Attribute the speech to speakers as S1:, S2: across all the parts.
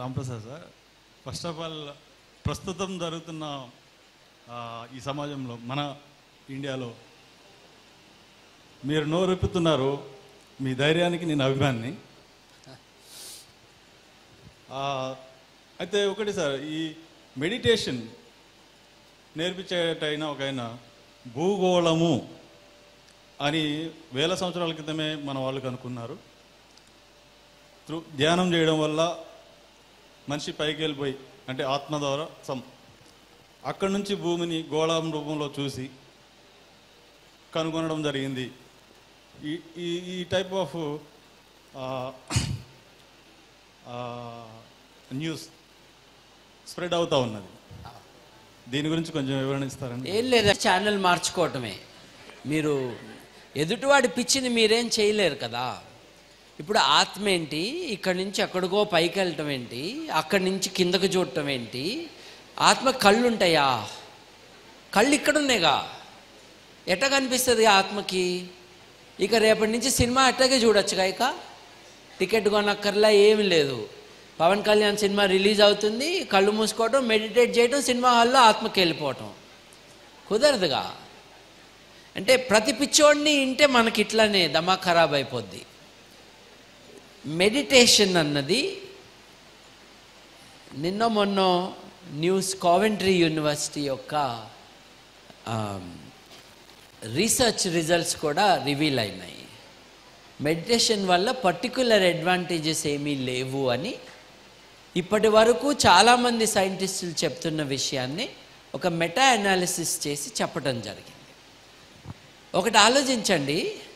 S1: Ramprasad sir first of all ప్రస్తుతం జరుగుతున్న ఆ, ఈ సమాజంలో మన ఇండియాలో మీరు నోరెప్పుతున్నారు మీ ధైర్యానికి నేను అభిమాని ఆ, అయితే ఒకటి సార్ ఈ మెడిటేషన్ నేర్పించేటైన ఒక ఆయన భూగోళము అని వేల సంవత్సరాల క్రితమే మన వాళ్ళు కనుక్కున్నారు త్రూ ధ్యానం చేయడం వల్ల మనిషి పైకి వెళ్ళిపోయి అంటే ఆత్మ ద్వారా సం అక్కడి నుంచి భూమిని గోళం రూపంలో చూసి కనుగొనడం జరిగింది ఈ ఈ ఈ టైప్ ఆఫ్ న్యూస్ స్ప్రెడ్ అవుతా ఉన్నది దీని గురించి కొంచెం వివరణ ఇస్తారండి
S2: ఏం లేదు ఛానల్ మార్చుకోవటమే మీరు ఎదుటివాడి పిచ్చిని మీరేం చేయలేరు కదా ఇప్పుడు ఆత్మ ఏంటి ఇక్కడి నుంచి ఎక్కడికో పైకి వెళ్ళటం ఏంటి అక్కడి నుంచి కిందకు చూడటం ఏంటి ఆత్మ కళ్ళు ఉంటాయా కళ్ళు ఇక్కడ ఉన్నాయిగా ఎట్ట కనిపిస్తుంది ఆత్మకి ఇక రేపటి నుంచి సినిమా అట్టాగే చూడొచ్చుగా ఇక టికెట్ కొనక్కర్లా ఏమీ లేదు పవన్ కళ్యాణ్ సినిమా రిలీజ్ అవుతుంది కళ్ళు మూసుకోవడం మెడిటేట్ చేయడం సినిమా హాల్లో ఆత్మకి వెళ్ళిపోవటం కుదరదుగా అంటే ప్రతి పిచ్చోడిని ఇంటే మనకి ఇట్లానే దమా ఖరాబ్ అయిపోద్ది మెడిటేషన్ అన్నది నిన్న మొన్న న్యూస్ కావెంట్రీ యూనివర్సిటీ యొక్క రీసెర్చ్ రిజల్ట్స్ కూడా రివీల్ అయినాయి మెడిటేషన్ వల్ల పర్టికులర్ అడ్వాంటేజెస్ ఏమీ లేవు అని ఇప్పటి వరకు చాలామంది సైంటిస్టులు చెప్తున్న విషయాన్ని ఒక మెటా అనాలిసిస్ చేసి చెప్పడం జరిగింది ఒకటి ఆలోచించండి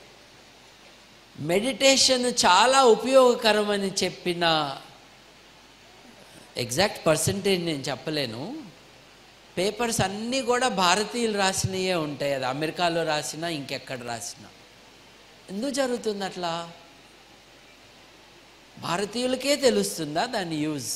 S2: మెడిటేషన్ చాలా ఉపయోగకరమని చెప్పిన ఎగ్జాక్ట్ పర్సంటేజ్ నేను చెప్పలేను పేపర్స్ అన్నీ కూడా భారతీయులు రాసినవే ఉంటాయి అది అమెరికాలో రాసినా ఇంకెక్కడ రాసినా ఎందుకు జరుగుతుంది అట్లా భారతీయులకే తెలుస్తుందా దాని యూజ్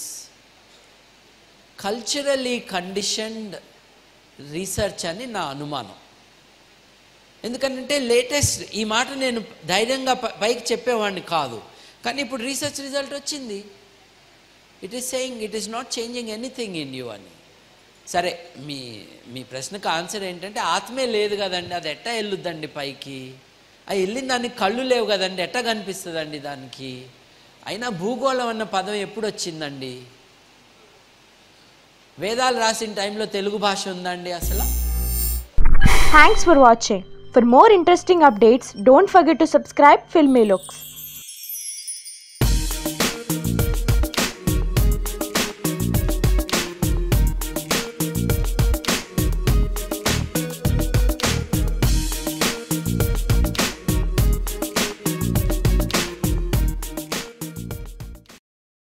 S2: కల్చరలీ కండిషన్డ్ రీసెర్చ్ అని నా అనుమానం ఎందుకంటే లేటెస్ట్ ఈ మాట నేను ధైర్యంగా ప- పైకి చెప్పేవాడిని కాదు కానీ ఇప్పుడు రీసెర్చ్ రిజల్ట్ వచ్చింది it is saying it is not changing anything in you అని సరే మీ మీ ప్రశ్నకు ఆన్సర్ ఏంటంటే ఆత్మే లేదు కదండి అది ఎట్టా వెళ్ళుద్దండి పైకి ఆ వెళ్ళిన దానికి కళ్ళు లేవు కదండి ఎట్టా కనిపిస్తుందండి దానికి అయినా భూగోళం అన్న పదం ఎప్పుడు వచ్చిందండి వేదాలు రాసిన టైంలో తెలుగు భాష ఉందండి అసలు
S3: Thanks for watching. For more interesting updates, don't forget to subscribe Filmy Looks.